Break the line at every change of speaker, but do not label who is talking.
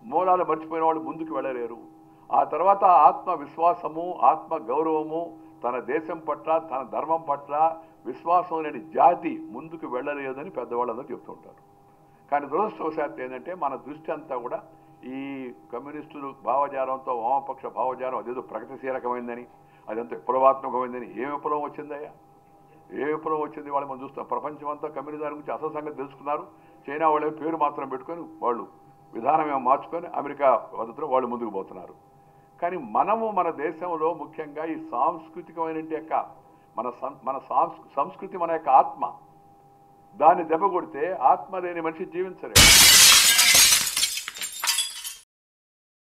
మూలాలు మర్చిపోయిన వాళ్ళు ముందుకు వెళ్ళలేరు ఆ తర్వాత ఆత్మ విశ్వాసము ఆత్మ గౌరవము తన దేశం పట్ల తన ధర్మం పట్ల విశ్వాసం లేని జాతి ముందుకు వెళ్ళలేదని పెద్దవాళ్ళందరూ చెప్తుంటారు కానీ దురదృష్టవశాత్తు ఏంటంటే మన దృష్టి అంతా కూడా ఈ కమ్యూనిస్టులు భావజాలంతో వామపక్ష భావజాలం అదేదో ప్రగతిశీలకమైందని అదంతా విప్లవాత్మకమైందని ఏ విప్లవం వచ్చిందయ్యా ఏ విప్లవం వచ్చింది వాళ్ళు మనం చూస్తాం ప్రపంచం అంతా కమ్యూనిజం గురించి అసలు సంగతి తెలుసుకున్నారు చైనా వాళ్ళే పేరు మాత్రం పెట్టుకొని వాళ్ళు విధానం ఏమో మార్చుకొని అమెరికా పద్ధతిలో వాళ్ళు ముందుకు పోతున్నారు కానీ మనము మన దేశంలో ముఖ్యంగా ఈ సాంస్కృతికమైన యొక్క మన సం- మన సాంస్ సంస్కృతి మన యొక్క ఆత్మ దాన్ని దెబ్బ కొడితే ఆత్మ లేని మనిషి జీవించలేడు